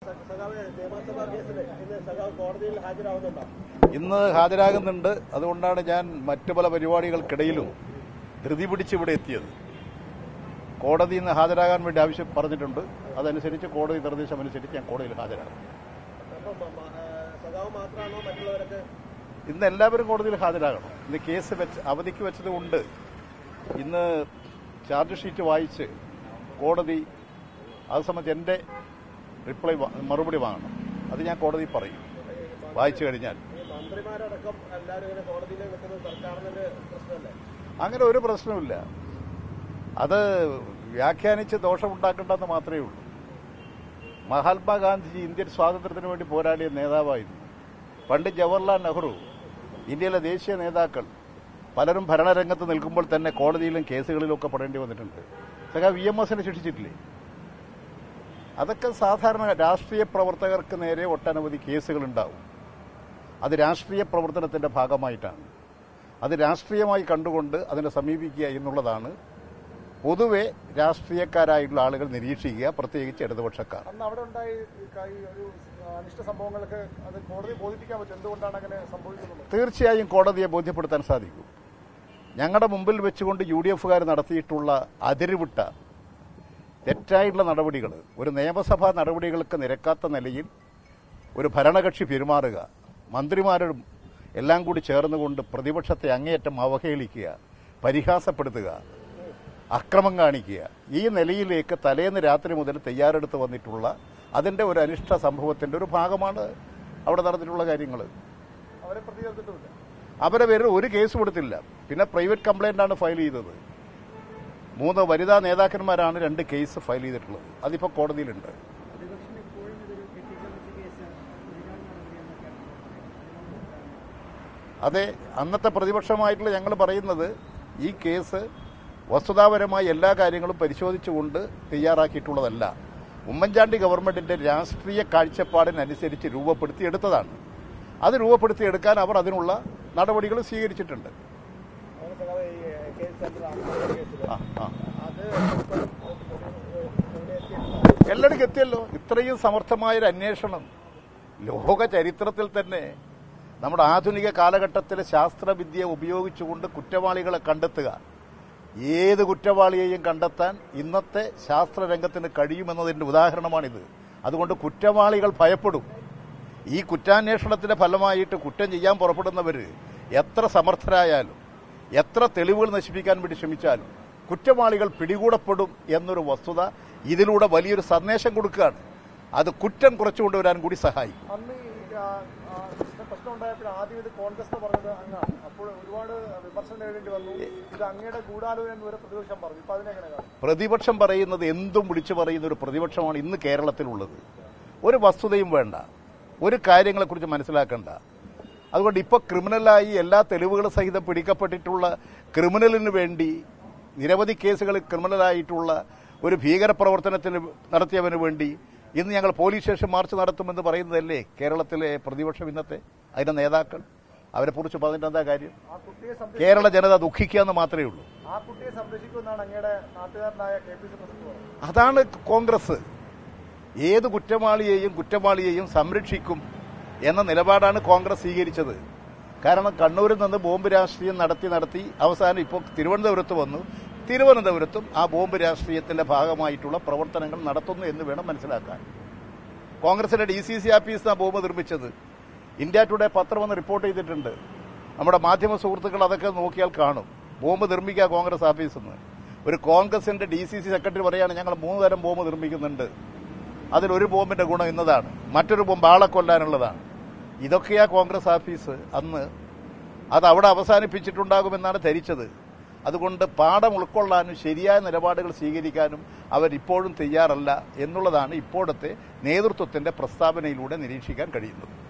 സഖാവ് നിയമസഭാ കേസിൽ ഇന്ന് സഖാവ് കോടതിയിൽ ഹാജരാവുന്നുണ്ടോ ഇന്ന് ഹാജരാകുന്നുണ്ട് അതുകൊണ്ടാണ് ഞാൻ മറ്റു പല പരിപാടികൾക്കിടയിലും ധൃതി പിടിച്ച് ഇവിടെ എത്തിയത് കോടതിയിൽ നിന്ന് ഹാജരാകാൻ വേണ്ടി ആവശ്യം പറഞ്ഞിട്ടുണ്ട് അതനുസരിച്ച് കോടതി നിർദ്ദേശം അനുസരിച്ച് ഞാൻ കോടതിയിൽ ഹാജരാകും അപ്പം മ- ആ, സഖാവ് മാത്രമാണോ മറ്റുള്ളവരൊക്കെ ഇന്ന് എല്ലാവരും കോടതിയിൽ ഹാജരാകണം ഇന്ന് കേസ് വെച്ച് അവധിക്ക് വെച്ചതുകൊണ്ട് ഇന്ന് ചാർജ് ഷീറ്റ് വായിച്ച് കോടതി അത് സംബന്ധിച്ച് എൻ്റെ റിപ്ലൈ വാ- മറുപടി വാങ്ങണം അത് ഞാൻ കോടതി പറയും വായിച്ചു കഴിഞ്ഞാൽ ഈ മന്ത്രിമാരടക്കം എല്ലാവരും ഇങ്ങനെ കോടതിയിൽ നിൽക്കുന്നത് സർക്കാരിനൊരു പ്രശ്നമല്ലേ അങ്ങനെ ഒരു പ്രശ്നമില്ല അത് വ്യാഖ്യാനിച്ച് ദോഷമുണ്ടാക്കേണ്ടെന്ന് മാത്രമേ ഉള്ളൂ മഹാത്മാഗാന്ധിജി ഇന്ത്യൻ സ്വാതന്ത്ര്യത്തിന് വേണ്ടി പോരാടിയ നേതാവായിരുന്നു പണ്ഡിറ്റ് ജവഹർലാൽ നെഹ്റു ഇന്ത്യയിലെ ദേശീയ നേതാക്കൾ പലരും ഭരണരംഗത്ത് നിൽക്കുമ്പോൾ തന്നെ കോടതിയിലും കേസുകളിലും ഒക്കെ പെടേണ്ടി വന്നിട്ടുണ്ട് സഖാ വി എം എസിനെ ശിക്ഷിച്ചിട്ടില്ലേ അതൊക്കെ സാധാരണ രാഷ്ട്രീയ പ്രവർത്തകർക്ക് നേരെ ഒട്ടനവധി കേസുകളുണ്ടാവും അത് രാഷ്ട്രീയ പ്രവർത്തനത്തിന്റെ ഭാഗമായിട്ടാണ് അത് രാഷ്ട്രീയമായി കണ്ടുകൊണ്ട് അതിനെ സമീപിക്കുക എന്നുള്ളതാണ് പൊതുവെ രാഷ്ട്രീയക്കാരായിട്ടുള്ള ആളുകൾ നിരീക്ഷിക്കുക പ്രത്യേകിച്ച് ഇടതുപക്ഷക്കാർ അന്ന് അവിടെ ഉണ്ടായി ഈ ക- ഈ ഒരു അനിഷ്ട സംഭവങ്ങളൊക്കെ അത് കോടതി ബോധിപ്പിക്കാൻ പറ്റും എന്തുകൊണ്ടാണ് അങ്ങനെ സംഭവിക്കുന്നത് തീർച്ചയായും കോടതിയെ ബോധ്യപ്പെടുത്താൻ സാധിക്കും ഞങ്ങളുടെ മുമ്പിൽ വെച്ചുകൊണ്ട് യു ഡി എഫുകാർ നടത്തിയിട്ടുള്ള അതിരുവിട്ട തെറ്റായിട്ടുള്ള നടപടികൾ ഒരു നിയമസഭാ നടപടികൾക്ക് നിരക്കാത്ത നിലയിൽ ഒരു ഭരണകക്ഷി പെരുമാറുക മന്ത്രിമാരും എല്ലാം കൂടി ചേർന്നുകൊണ്ട് പ്രതിപക്ഷത്തെ അങ്ങേയറ്റം അവഹേളിക്കുക പരിഹാസപ്പെടുത്തുക അക്രമം കാണിക്കുക ഈ നിലയിലേക്ക് തലേന്ന് രാത്രി മുതൽ തയ്യാറെടുത്ത് വന്നിട്ടുള്ള അതിന്റെ ഒരു അനിഷ്ട സംഭവത്തിന്റെ ഒരു ഭാഗമാണ് അവിടെ നടന്നിട്ടുള്ള കാര്യങ്ങൾ അവരെ പ്രതി ചേർത്തിട്ടുമില്ല അവരെ പേരിൽ ഒരു കേസ് കൊടുത്തില്ല പിന്നെ പ്രൈവറ്റ് കംപ്ലൈന്റ് ആണ് ഫയൽ ചെയ്തത് മൂന്ന് വനിതാ നേതാക്കന്മാരാണ് രണ്ട് കേസ് ഫയൽ ചെയ്തിട്ടുള്ളത് അതിപ്പോ കോടതിയിലുണ്ട് അതെ അന്നത്തെ പ്രതിപക്ഷമായിട്ടുള്ള ഞങ്ങൾ പറയുന്നത് ഈ കേസ് വസ്തുതാപരമായി എല്ലാ കാര്യങ്ങളും പരിശോധിച്ചുകൊണ്ട് തയ്യാറാക്കിയിട്ടുള്ളതല്ല ഉമ്മൻചാണ്ടി ഗവൺമെന്റിന്റെ രാഷ്ട്രീയ കാഴ്ചപ്പാടിനനുസരിച്ച് രൂപപ്പെടുത്തിയെടുത്തതാണ് അത് രൂപപ്പെടുത്തിയെടുക്കാൻ അവർ അതിനുള്ള നടപടികൾ സ്വീകരിച്ചിട്ടുണ്ട് അങ്ങനെ സഖാവ് ഈ കേസ് സെന്റർ ആത്മഹത്യ കേസിൽ ആ, ആ. അത് ഇപ്പം ഇവിടെ എത്തിയിട്ടില്ല എല്ലായിടക്കും എത്തിയല്ലോ ഇത്രയും സമർത്ഥമായൊരു അന്വേഷണം ലോക ചരിത്രത്തിൽ തന്നെ നമ്മുടെ ആധുനിക കാലഘട്ടത്തിലെ ശാസ്ത്രവിദ്യ ഉപയോഗിച്ചുകൊണ്ട് കുറ്റവാളികളെ കണ്ടെത്തുക ഏത് കുറ്റവാളിയെയും കണ്ടെത്താൻ ഇന്നത്തെ ശാസ്ത്രരംഗത്തിന് കഴിയുമെന്നതിന്റെ ഉദാഹരണമാണിത് അതുകൊണ്ട് കുറ്റവാളികൾ ഭയപ്പെടും ഈ കുറ്റാന്വേഷണത്തിന്റെ ഫലമായിട്ട് കുറ്റം ചെയ്യാൻ പുറപ്പെടുന്നവർ എത്ര സമർത്ഥരായാലും എത്ര തെളിവുകൾ നശിപ്പിക്കാൻ വേണ്ടി ശ്രമിച്ചാലും കുറ്റവാളികൾ പിടികൂടപ്പെടും എന്നൊരു വസ്തുത ഇതിലൂടെ വലിയൊരു സന്ദേശം കൊടുക്കുകയാണ് അത് കുറ്റം കുറച്ചു കൊണ്ടുവരാൻ കൂടി സഹായിക്കും അന്ന് ഈ ആ, ആ, പ്രശ്നം ഉണ്ടായപ്പോൾ ആദ്യം ഇത് കോൺഗ്രസ് എന്ന് പറഞ്ഞത് അങ്ങാണ് അപ്പോൾ ഒരുപാട് വിമർശനം നേരിടേണ്ടി വന്നു ഇത് അങ്ങയുടെ ഗൂഢാലോചന എന്ന് വരെ പ്രതിപക്ഷം പറഞ്ഞു ഇപ്പൊ അതിനെങ്ങനെ കാണും പ്രതിപക്ഷം പറയുന്നത് എന്തും വിളിച്ചു പറയുന്ന ഒരു പ്രതിപക്ഷമാണ് ഇന്ന് കേരളത്തിലുള്ളത് ഒരു വസ്തുതയും വേണ്ട ഒരു കാര്യങ്ങളെക്കുറിച്ച് മനസ്സിലാക്കണ്ട അതുകൊണ്ട് ഇപ്പോൾ ക്രിമിനലായി എല്ലാ തെളിവുകളും സഹിതം പിടിക്കപ്പെട്ടിട്ടുള്ള ക്രിമിനലിന് വേണ്ടി നിരവധി കേസുകളിൽ ക്രിമിനലായിട്ടുള്ള ഒരു ഭീകരപ്രവർത്തനത്തിന് നടത്തിയവന് വേണ്ടി ഇന്ന് ഞങ്ങൾ പോലീസ് സ്റ്റേഷൻ മാർച്ച് നടത്തുമെന്ന് പറയുന്നതല്ലേ കേരളത്തിലെ പ്രതിപക്ഷം ഇന്നത്തെ അതിന്റെ നേതാക്കൾ അവരെ കുറിച്ച് പറഞ്ഞിട്ട് എന്താ കാര്യം ആ കുട്ടിയെ സംരക്ഷി- കേരള ജനത ദുഃഖിക്കുക എന്ന് മാത്രമേ ഉള്ളൂ ആ കുട്ടിയെ സംരക്ഷിക്കുമെന്നാണ് അങ്ങയുടെ നാട്ടുകാരനായ കെ പി സി പ്രസിഡന്റ് പറഞ്ഞത് അതാണ് കോൺഗ്രസ് ഏത് കുറ്റവാളിയെയും കുറ്റവാളിയെയും സംരക്ഷിക്കും എന്ന നിലപാടാണ് കോൺഗ്രസ് സ്വീകരിച്ചത് കാരണം കണ്ണൂരിൽ നിന്ന് ബോംബ് രാഷ്ട്രീയം നടത്തി നടത്തി അവസാനം ഇപ്പോൾ തിരുവനന്തപുരത്ത് വന്നു തിരുവനന്തപുരത്തും ആ ബോംബ് രാഷ്ട്രീയത്തിന്റെ ഭാഗമായിട്ടുള്ള പ്രവർത്തനങ്ങൾ നടത്തുന്നു എന്ന് വേണം മനസ്സിലാക്കാൻ കോൺഗ്രസിന്റെ ഡി സി സി ആഫീസിനാണ് ബോംബ് നിർമ്മിച്ചത് ഇന്ത്യ ടുഡേ പത്രം ഒന്ന് റിപ്പോർട്ട് ചെയ്തിട്ടുണ്ട് നമ്മുടെ മാധ്യമ സുഹൃത്തുക്കൾ അതൊക്കെ നോക്കിയാൽ കാണും ബോംബ് നിർമ്മിക്കുക കോൺഗ്രസ് ഓഫീസിൽ നിന്ന് ഒരു കോൺഗ്രസിന്റെ ഡി സി സി സെക്രട്ടറി പറയാണ് ഞങ്ങൾ മൂന്ന് തരം ബോംബ് നിർമ്മിക്കുന്നുണ്ട് അതിലൊരു ബോംബിന്റെ ഗുണം ഇന്നതാണ് മറ്റൊരു ബോംബ് ആളെ കൊല്ലാനുള്ളതാണ് ഇതൊക്കെയാ കോൺഗ്രസ് ഓഫീസ് അന്ന് അത് അവിടെ അവസാനിപ്പിച്ചിട്ടുണ്ടാകുമെന്നാണ് ധരിച്ചത് അതുകൊണ്ട് പാഠം ഉൾക്കൊള്ളാനും ശരിയായ നിലപാടുകൾ സ്വീകരിക്കാനും അവരിപ്പോഴും തയ്യാറല്ല എന്നുള്ളതാണ് ഇപ്പോഴത്തെ നേതൃത്വത്തിന്റെ പ്രസ്താവനയിലൂടെ നിരീക്ഷിക്കാൻ കഴിയുന്നത്